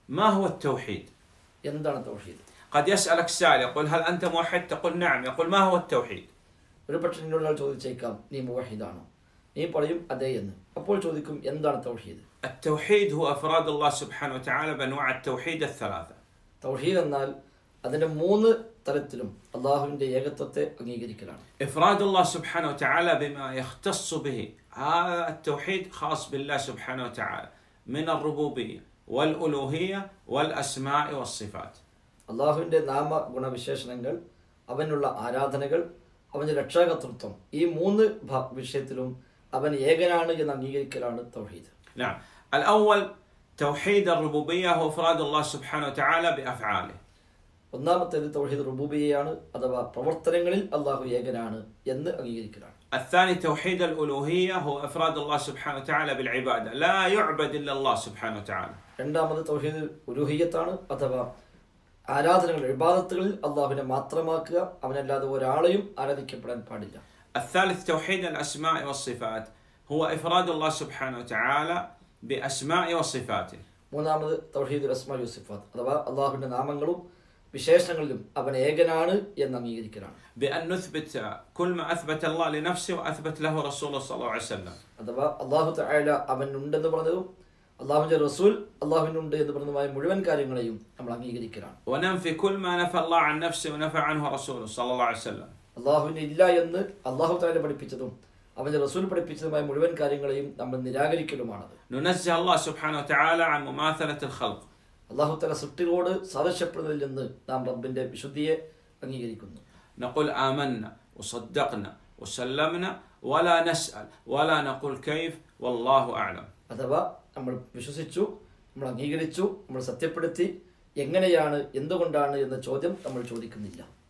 ما هو التوحيد എന്താണ് തൗഹീദ് قد يسألك سائل يقول هل أنت موحد تقول نعم يقول ما هو التوحيد ഒരു പക്ഷെ നിന്നോട് ഒരാൾ ചോദിച്ചേക്കാം നീ മുവഹിദാണോ നീ പറയും അതെ എന്ന് അപ്പോൾ ചോദിക്കും എന്താണ് തൗഹീദ് التوحيد هو أفراد الله سبحانه وتعالى بأنواع التوحيد الثلاثة തൗഹീദ് എന്നാൽ അതിന്റെ മൂന്ന് തലത്തിലും അള്ളാഹുവിന്റെ ഏകത്വത്തെ അംഗീകരിക്കലാണ് إفراد الله سبحانه وتعالى بما يختص به هذا التوحيد خاص بالله سبحانه وتعالى من الربوبية والألوهية والأسماء والصفات അള്ളാഹുവിന്റെ നാമ ഗുണവിശേഷണങ്ങൾ അവനുള്ള ആരാധനകൾ അവന്റെ രക്ഷാകർത്തൃത്വം ഈ മൂന്ന് ഭ- വിഷയത്തിലും അവൻ ഏകനാണ് എന്ന് അംഗീകരിക്കലാണ് തൗഹീദ് نعم الأول توحيد الربوبية هو إفراد الله سبحانه وتعالى بأفعاله ഒന്നാമത്തേത് തൗഹീദ് റുബൂബിയയാണ് അഥവാ പ്രവർത്തനങ്ങളിൽ അള്ളാഹു ഏകനാണ് എന്ന് അംഗീകരിക്കലാണ് الثاني توحيد الألوهية هو إفراد الله سبحانه وتعالى بالعبادة لا يعبد إلا الله سبحانه وتعالى രണ്ടാമത് തൗഹീദ് ഉരുഹിയത്താണ് അഥവാ ആരാധനകൾ ഇബാദത്തുകളിൽ അള്ളാഹുവിനെ മാത്രമാക്കുക അവനല്ലാതെ ഒരാളെയും ആരാധിക്കപ്പെടാൻ പാടില്ല الثالث توحيد الأسماء والصفات هو إفراد الله سبحانه وتعالى بأسماء وصفاته മൂന്നാമത് തൗഹീദ് അസ്മാ യൂസിഫാത്ത് അഥവാ അള്ളാഹുവിന്റെ നാമങ്ങളും വിശേഷണങ്ങളിലും അവൻ ഏകനാണ് എന്ന് അംഗീകരിക്കലാണ് بأن نثبت كل ما أثبت الله لنفسه وأثبت له رسوله صلى الله عليه وسلم അഥവാ അള്ളാഹു തആല അവൻ ഉണ്ടെന്ന് പറഞ്ഞതും അള്ളാഹുവിന്റെ റസൂൽ അള്ളാഹുവിനുണ്ട് എന്ന് പറഞ്ഞതുമായ മുഴുവൻ കാര്യങ്ങളെയും നമ്മൾ അംഗീകരിക്കലാണ് وننفي كل ما نفى الله عن نفسه ونفى عنه رسوله صلى الله عليه وسلم അള്ളാഹുവിന് ഇല്ല എന്ന് അള്ളാഹു താല പഠിപ്പിച്ചതും അവന്റെ റസൂൽ പഠിപ്പിച്ചതുമായ മുഴുവൻ കാര്യങ്ങളെയും നമ്മൾ നിരാകരിക്കലുമാണത് ننزه الله سبحانه وتعالى عن مماثلة الخلق അള്ളാഹു തല സൃഷ്ടികളോട് സാദൃശ്യപ്പെടുന്നതിൽ നിന്ന് നാം റബ്ബിന്റെ വിശുദ്ധിയെ അംഗീകരിക്കുന്നു نقول آمنا وصدقنا وسلمنا ولا نسأل ولا نقول كيف والله أعلم അഥവാ നമ്മൾ വിശ്വസിച്ചു നമ്മൾ അംഗീകരിച്ചു നമ്മൾ സത്യപ്പെടുത്തി എങ്ങനെയാണ് എന്തുകൊണ്ടാണ് എന്ന ചോദ്യം നമ്മൾ ചോദിക്കുന്നില്ല